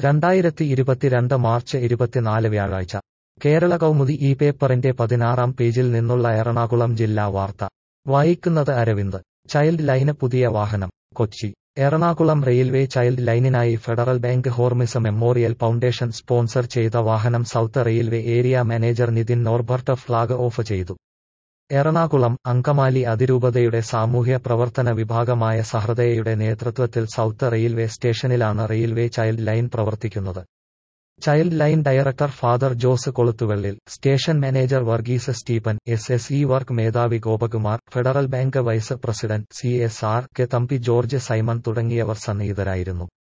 രണ്ടായിരത്തി ഇരുപത്തിരണ്ട് മാർച്ച് ഇരുപത്തിനാല് വ്യാഴാഴ്ച കേരള കൗമുദി ഈ പേപ്പറിന്റെ പതിനാറാം പേജിൽ നിന്നുള്ള എറണാകുളം ജില്ലാ വാർത്ത വായിക്കുന്നത് അരവിന്ദ് ചൈൽഡ് ലൈന് പുതിയ വാഹനം കൊച്ചി എറണാകുളം റെയിൽവേ ചൈൽഡ് ലൈനിനായി federal bank Hormis memorial foundation sponsor ചെയ്ത വാഹനം south railway area manager Nitin Norbert flag off ചെയ്തു എറണാകുളം അങ്കമാലി അതിരൂപതയുടെ സാമൂഹ്യ പ്രവർത്തന വിഭാഗമായ സഹൃദയയുടെ നേതൃത്വത്തിൽ സൗത്ത് റെയിൽവേ സ്റ്റേഷനിലാണ് റെയിൽവേ ചൈൽഡ് ലൈൻ പ്രവർത്തിക്കുന്നത് child line director father Jose Koluthuvellil station manager Varghese Stephen S S E work മേധാവി Gopakumar federal bank vice president C S R K Thampi George Simon തുടങ്ങിയവർ സന്നിഹിതരായിരുന്നു